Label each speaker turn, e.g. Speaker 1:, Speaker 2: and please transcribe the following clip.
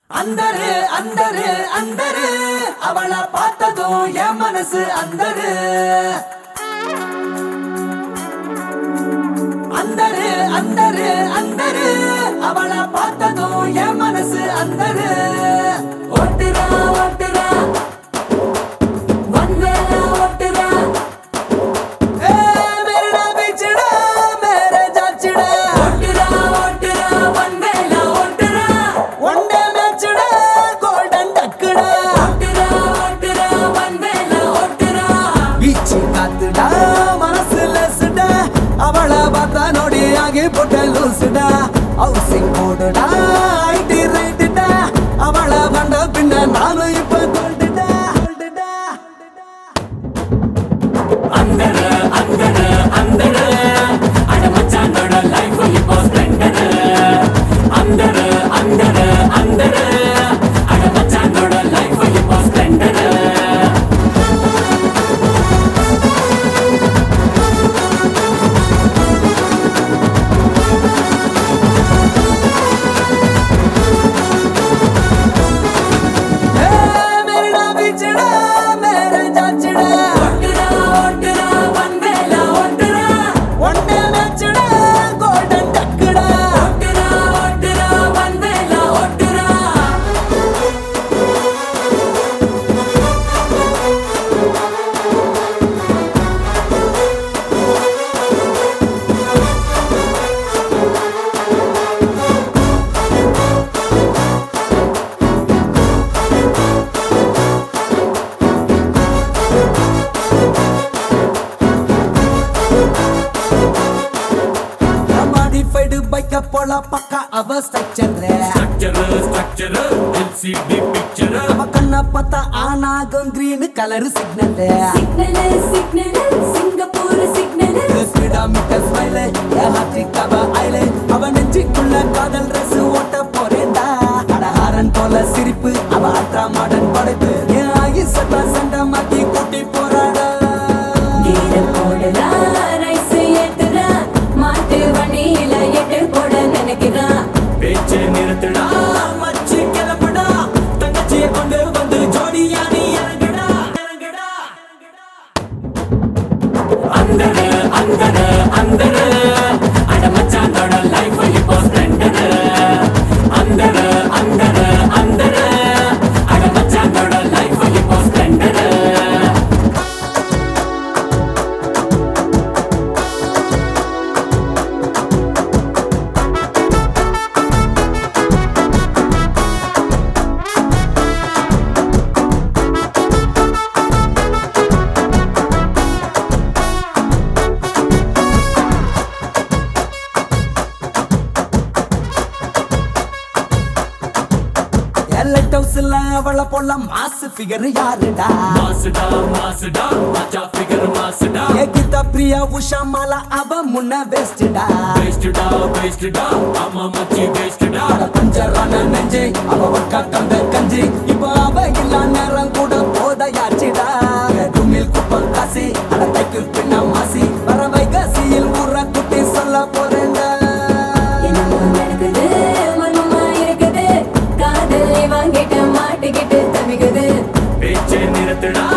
Speaker 1: அந்தரு அந்தரு அந்தரு அவளை பார்த்ததும் என் மனசு அந்தரு அந்தரு அந்தரு அந்தரு அவளை பார்த்ததும் என் மனசு அந்தரு ஓட்டுறா ஓட்டுறா வந்தேரா ஓட்டுறா ஏ மேரா பீச்சடா மேரே ஜாச்சடா ஓட்டுறா ஓட்டுறா வந்தேரா ஓட்டுறா ஒண்டே மேட்சடா கோல்டன் டக்குடா ஓட்டுறா ஓட்டுறா வந்தேரா ஓட்டுறா பீச்சு காத்துடா மனசு லசுடா அவளை பார்த்தா நோடி ஆகி போட்ட லூசுடா ஹவுசிங் போடுடா ஐடி ரைட்டுடா அவளை கண்ட பின்ன நானும் இப்ப கொண்டுடா கொண்டுடா
Speaker 2: அந்தரு அந்தரு அந்தரு அட மச்சானோட லைஃப் இப்போ ஸ்ப்ளெண்டரு அந்தரு அந்தரு அந்தரு அட மச்சானோட லைஃப் இப்போ ஸ்ப்ளெண்டரு
Speaker 1: ஏ மேரா பீச்சடா மேரே ஜாச்சடா
Speaker 2: ஓட்டுறா ஓட்டுறா வந்தேலா ஓட்டுறா
Speaker 1: ஒண்டே மேட்சடா கோல்டன் டக்குடா
Speaker 2: ஓட்டுறா ஓட்டுறா வந்தேலா ஓட்டுறா
Speaker 1: மாடிஃபைடு பைக்க போல பக்கா அவ structure
Speaker 2: structure structure LCD picture
Speaker 1: அவ கண்ண பார்த்தா ஆனாகும் green colour signal
Speaker 3: signal signal Singapore signal
Speaker 1: speedometer smile ஹார்டிக் அவ ஐல அவ நெஞ்சுக்குள்ள காதல் ரசு ஓட்ட போறேன்டா அடஹாரன் போல சிரிப்பு அவ அல்ட்ரா மாடர்ன் படைப்பு என் ஆகி சட்டா சண்டை மாத்தி கூட்டி போறாடா
Speaker 3: கீர போடுறா ரைஸ் ஏத்துறா மாட்டு வண்டியில எட்டு போட நினைக்கிறா
Speaker 2: பேச்சு நிறுத்துடா
Speaker 1: மச்சி கிளம்புடா தங்கச்சியை கொண்டு வந்து ஜோடியா நீ இறங்குடா இறங்குடா
Speaker 2: அந்தரு அந்தரு அந்தரு அட மச்சானோட லைஃப் இப்போ ஸ்ப்ளெண்டரு அந்தரு அந்தரு அந்தரு அட மச்சானோட லைஃப் இப்போ ஸ்ப்ளெண்டரு
Speaker 1: லைட் ஹவுஸ்ல அவளை போல மாசு ஃபிகர் யாருடா
Speaker 2: மாசுடா மாசுடா மச்சா ஃபிகர் மாசுடா
Speaker 1: ஏகிதா பிரியா உஷா மாலா அவ முன்ன வேஸ்டுடா
Speaker 2: வேஸ்டுடா வேஸ்டுடா ஆமா மச்சி வேஸ்டுடா
Speaker 1: பஞ்சரான நெஞ்சு அவ ஒக்கா கந்த கஞ்சி இப்ப அவ இல்லா நேரம் கூட போதையாச்சுடா குமில் குப்பம் காசி அட தைக்கில் பின்ன மாசி வர வைகாசியில் ஊற குட்டி சொல்ல போறேன்டா
Speaker 3: என்னமோ நடக்குது மர்மமா இருக்குது காதல் வாங்கிட்டு மாட்டிக்கிட்டு தவிக்குது
Speaker 2: பேச்சு நிறுத்துடா